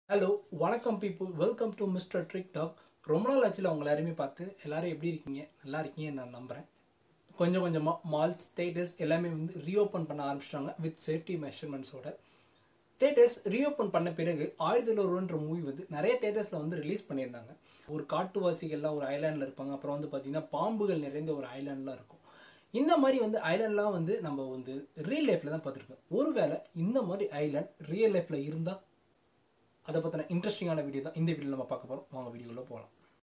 hello வணக்கம் people welcome to mister trick talk ரொம்ப நாள் ஆச்சுல உங்களை எல்லாருமே பார்த்து எல்லாரும் எப்படி இருக்கீங்க நல்லா இருக்கீங்கன்னு நான் நம்புகிறேன் கொஞ்சம் கொஞ்சமாக மால்ஸ் தேட்டர்ஸ் எல்லாமே வந்து ரீஓப்பன் பண்ண ஆரம்பிச்சிட்டாங்க வித் சேஃப்டி மெஷர்மெண்ட்ஸோட தேட்டர்ஸ் ரீஓப்பன் பண்ண பிறகு ஆயுதல் ஒருவன்ற மூவி வந்து நிறைய தேட்டர்ஸில் வந்து ரிலீஸ் பண்ணியிருந்தாங்க ஒரு காட்டுவாசிகள்லாம் ஒரு ஐலாண்டில் இருப்பாங்க அப்புறம் வந்து பார்த்தீங்கன்னா பாம்புகள் நிறைந்த ஒரு ஐலாண்ட்லாம் இருக்கும் இந்த மாதிரி வந்து ஐலாண்ட்லாம் வந்து நம்ம வந்து ரியல் லைஃப்பில் தான் பார்த்துருக்கோம் ஒருவேளை இந்த மாதிரி ஐலாண்ட் ரியல் லைஃப்பில் இருந்தால் அதை பற்றின இன்ட்ரெஸ்டிங்கான வீடியோ தான் இந்த வீடியோவில் நம்ம பார்க்க போகிறோம் வாங்க வீடியோக்குள்ளே போகலாம்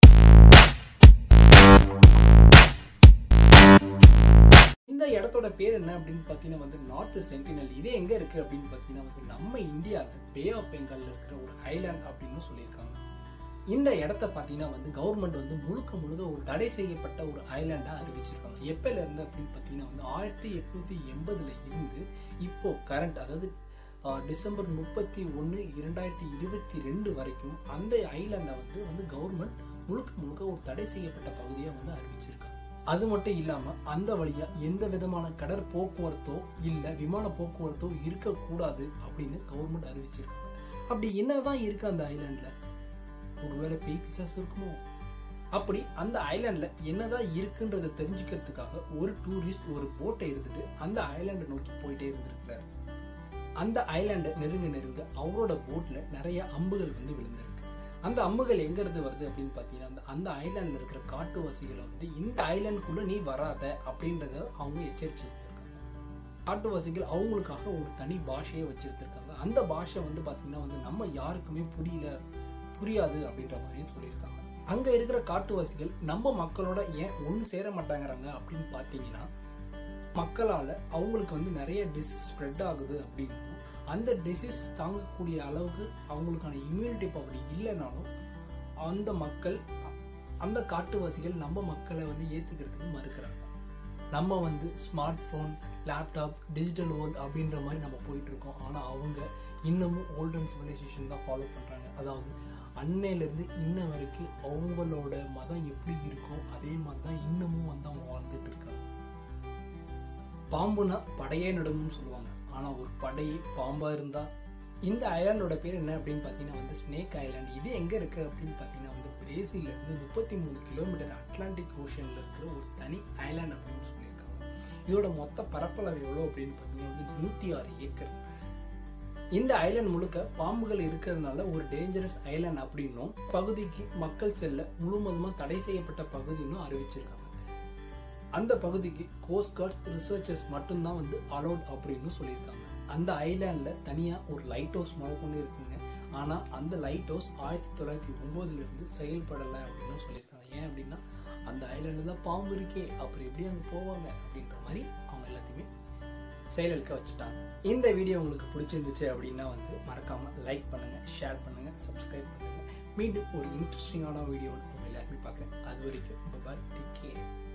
இந்த இடத்தோட பேர் என்ன அப்படின்னு பார்த்தீங்கன்னா வந்து நார்த் சென்டினல் இது எங்கே இருக்குது அப்படின்னு பார்த்தீங்கன்னா வந்து நம்ம இந்தியாவில் பே ஆஃப் பெங்காலில் இருக்கிற ஒரு ஐலாண்ட் அப்படின்னு சொல்லியிருக்காங்க இந்த இடத்த பார்த்தீங்கன்னா வந்து கவர்மெண்ட் வந்து முழுக்க முழுக்க ஒரு தடை செய்யப்பட்ட ஒரு ஐலாண்டாக அறிவிச்சிருக்காங்க எப்போல இருந்து அப்படின்னு பார்த்தீங்கன்னா வந்து ஆயிரத்தி எட்நூற்றி எண்பதுல இருந்து இப்போ கரண்ட் அதாவது ஆஹ், டிசம்பர் முப்பத்தி ஒன்று இரண்டாயிரத்தி இருபத்தி ரெண்டு வரைக்கும் அந்த ஐலாண்டை வந்து வந்து கவர்மெண்ட் முழுக்க முழுக்க ஒரு தடை செய்யப்பட்ட பகுதியாக வந்து அறிவிச்சிருக்காங்க அது மட்டும் இல்லாம அந்த வழியா எந்த விதமான கடற் போக்குவரத்தோ இல்ல விமான போக்குவரத்தோ இருக்கக்கூடாது அப்படின்னு கவர்மெண்ட் அறிவிச்சிருக்காங்க அப்படி என்னதான் இருக்கு அந்த ஐலாண்ட்ல ஒருவேளை பேய் பிசாசு இருக்குமோ அப்படி அந்த ஐலாண்ட்ல என்னதான் இருக்குன்றதை தெரிஞ்சுக்கிறதுக்காக ஒரு டூரிஸ்ட் ஒரு போட்டை எடுத்துட்டு அந்த ஐலாண்டை நோக்கி போயிட்டே இருந்திருக்கிறார் அந்த ஐலாண்டை நெருங்க நெருங்க அவரோட போட்ல நிறைய அம்புகள் வந்து விழுந்திருக்கு அந்த அம்புகள் எங்க இருந்து வருது அப்படின்னு பார்த்தீங்கன்னா அந்த அந்த ஐலாண்ட்ல இருக்கிற காட்டுவாசிகளை வந்து இந்த ஐலாண்டுக்குள்ள நீ வராத அப்படின்றத அவங்க எச்சரிச்சிருந்திருக்காங்க காட்டுவாசிகள் அவங்களுக்காக ஒரு தனி பாஷையை வச்சிருந்திருக்காங்க அந்த பாஷை வந்து பார்த்தீங்கன்னா வந்து நம்ம யாருக்குமே புரியல புரியாது அப்படின்ற மாதிரியும் சொல்லியிருக்காங்க அங்க இருக்கிற காட்டுவாசிகள் நம்ம மக்களோட ஏன் ஒன்று சேர மாட்டாங்கிறாங்க அப்படின்னு பார்த்தீங்கன்னா மக்களால் அவங்களுக்கு வந்து நிறைய டிசீஸ் ஸ்ப்ரெட் ஆகுது அப்படின்னும் அந்த டிசீஸ் தாங்கக்கூடிய அளவுக்கு அவங்களுக்கான இம்யூனிட்டி பவர் இல்லைனாலும் அந்த மக்கள் அந்த காட்டுவாசிகள் நம்ம மக்களை வந்து ஏற்றுக்கிறதுக்கு மறுக்கிறாங்க நம்ம வந்து smart phone laptop digital world அப்படின்ற மாதிரி நம்ம போயிட்டு இருக்கோம் ஆனால் அவங்க இன்னமும் ஓல்டன் சிவிலைசேஷன் தான் ஃபாலோ பண்ணுறாங்க அதாவது அன்னையிலேருந்து இன்ன வரைக்கும் அவங்களோட மதம் எப்படி இருக்கோ அதே மாதிரி தான் இன்னமும் வந்து அவங்க வாழ்ந்துட்டு இருக்காங்க பாம்புனா படையே நடுங்கும்னு சொல்லுவாங்க ஆனால் ஒரு படையே பாம்பாக இருந்தால் இந்த ஐலாண்டோட பேர் என்ன அப்படின்னு பார்த்தீங்கன்னா வந்து ஸ்னேக் ஐலாண்ட் இது எங்கே இருக்குது அப்படின்னு பார்த்தீங்கன்னா வந்து பிரேசில்ல இருந்து முப்பத்தி மூணு கிலோமீட்டர் அட்லாண்டிக் ஓஷனில் இருக்கிற ஒரு தனி ஐலாண்ட் அப்படின்னு சொல்லியிருக்காங்க இதோட மொத்த பரப்பளவு எவ்வளோ அப்படின்னு பார்த்தீங்கன்னா வந்து நூற்றி ஆறு ஏக்கர் இந்த ஐலாண்ட் முழுக்க பாம்புகள் இருக்கிறதுனால ஒரு டேஞ்சரஸ் ஐலாண்ட் அப்படின்னும் பகுதிக்கு மக்கள் செல்ல முழுவதுமாக தடை செய்யப்பட்ட பகுதின்னு அறிவிச்சிருக்காங்க அந்த பகுதிக்கு கோஸ்ட் கார்ட்ஸ் ரிசர்ச்சர்ஸ் மட்டும்தான் வந்து அலோட் அப்படின்னு சொல்லியிருக்காங்க அந்த ஐலாண்டில் தனியாக ஒரு லைட் ஹவுஸ் முதற்கொண்டு இருக்குங்க ஆனால் அந்த லைட் ஹவுஸ் ஆயிரத்தி தொள்ளாயிரத்தி ஒம்போதுலேருந்து செயல்படலை அப்படின்னு சொல்லியிருக்காங்க ஏன் அப்படின்னா அந்த ஐலாண்டில் தான் பாம்பு இருக்கே அப்புறம் எப்படி அங்கே போவாங்க அப்படின்ற மாதிரி அவங்க எல்லாத்தையுமே செயலிழக்க வச்சுட்டாங்க இந்த வீடியோ உங்களுக்கு பிடிச்சிருந்துச்சு அப்படின்னா வந்து மறக்காமல் லைக் பண்ணுங்கள் ஷேர் பண்ணுங்கள் சப்ஸ்கிரைப் பண்ணுங்கள் மீண்டும் ஒரு இன்ட்ரெஸ்டிங்கான வீடியோ உங்கள் எல்லாருமே பார்க்குறேன் அது வரைக்கும் பாய் டேக் கேர்